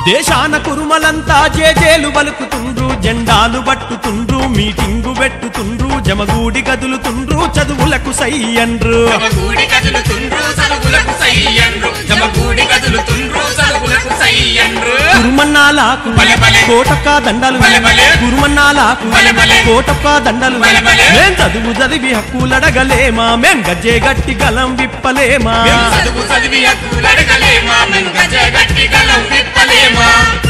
దేశాన కురుమలంతా జేజేలు వలుకుతుండ్రు జెండాలు పట్టుతుండ్రు మీటింగు పెట్టుతుండ్రు జమగూడి గదులుతుండ్రు చదువులకు సయ్యండ్రు జమగూడి గదులు తుండ్రు చదువులకు సయ్యండ్రు జమగూడి గదులు తుండ్రు చదువులకు సయ్యండ్రు కురుమన్నాలకు భలే భలే. కోటొక్క దండలు భలే భలే. కురుమన్నాలకు భలే భలే. కోటొక్క దండలు భలే భలే. మేం చదువు చదివి హక్కులడగలేమా మేం గజ్జే గట్టి గలం విప్పలేమా మేము చదువు చదివి హక్కులు అడగలేమా మేము గజ గట్టి గలం విప్పలేమా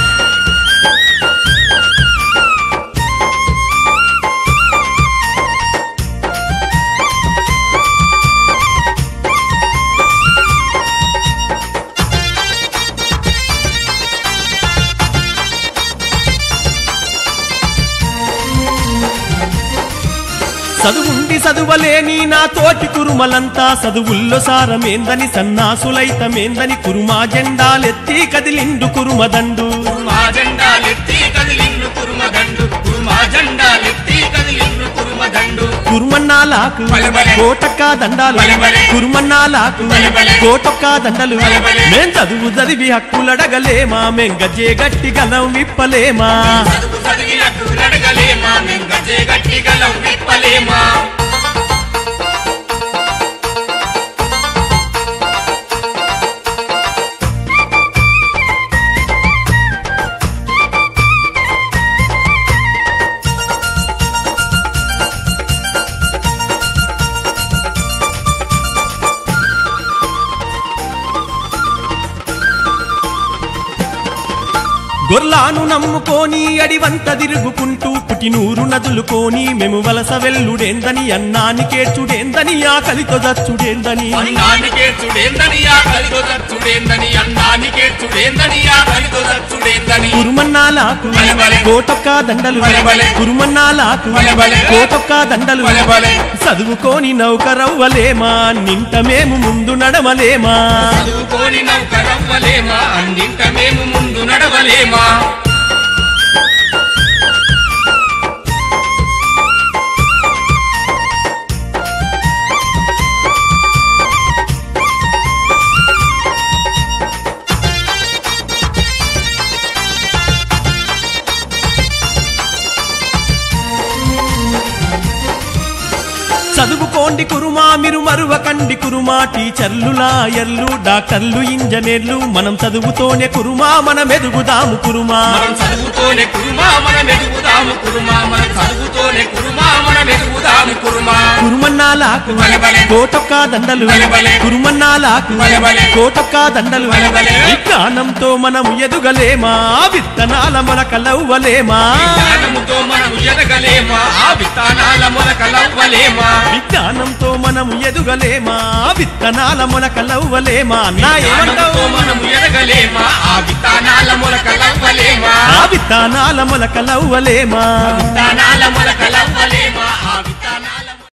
చదువుండి చదువలేని నా తోటి కురుమలంతా చదువుల్లో సారమేందని సన్నాసులైతమేందని కురుమా జెండాలెత్తి కదిలిండు కురుమదండు కురుమా జెండాలెత్తి కదిలిండు కురుమదండు కురుమా జెండాలెత్తి కదిలిండు కురుమదండు కురుమన్నాలకు భలే భలే. కోటక్క దండాలు భలే భలే. కురుమన్నాలకు భలే భలే. కోటొక్క దండలు భలే భలే. మేం చదువు చదివి హక్కులడగలేమా మేం గజ్జే గట్టి గలం విప్పలేమా చదువు చదివి హక్కులు అడగలేమా మేము గజ గట్టి గలం విప్పలేమా గొర్లాను నమ్ముకోని అడివంత తిరుగుకుంటూ పుటినూరు నదులుకోని మేము వలస వెల్లుడేందని అన్నానికేర్చుడేందని ఆకలితో దచ్చుడేందని అన్నానికే చుడేందని ఆ కలితో చచ్చుడేందని అన్నానికే చుడేందని ఆ కలితో చచ్చుడేందని కురుమన్నాలకు భలే భలే. కోటొక్క దండలు భలే భలే. కురుమన్నాలకు భలే భలే. కోటొక్క దండలు భలే భలే. చదువుకోని నౌకరవ్వలేమా నింట మేము ముందు నడవలేమా చదువుకోని నౌకరవ్వలేమా అన్నింట మేము ముందు నడవలేమా చదువుకోండి కురుమా మీరు మరువకండి కురుమా టీచర్లు లాయర్లు డాక్టర్లు ఇంజనీర్లు మనం చదువుతోనే కురుమా మనం ఎదుగుదాము కురుమా మనం చదువుతోనే కురుమా మనం ఎదుగుదాము కురుమా మనం చదువుతోనే కురుమా మనం ఎదుగుదాము కురుమా కురుమన్నాలకు భలే భలే. కోటొక్క దండలు భలే భలే. కురుమన్నాలకు భలే భలే. కోటొక్క దండలు భలే భలే. విజ్ఞానంతో మనం ఎదుగలేమా విత్తనాల మొలకలవ్వలేమా జ్ఞానముతో మనం ఎదగలేమా ఆ విత్తనాల మొలకలవ్వలేమా విజ్ఞానంతో మనం ఎదుగలేమా విత్తనాల మొలకలవ్వలేమా అన్నా జ్ఞానముతో ఏమంటావు మనం ఎదగలేమా ఆ విత్తనాల మొలకలవ్వలేమా ఆ విత్తనాల మొలకలవ్వలేమా విత్తనాల మొలకలవ్వలేమా ఆ విత్తనాల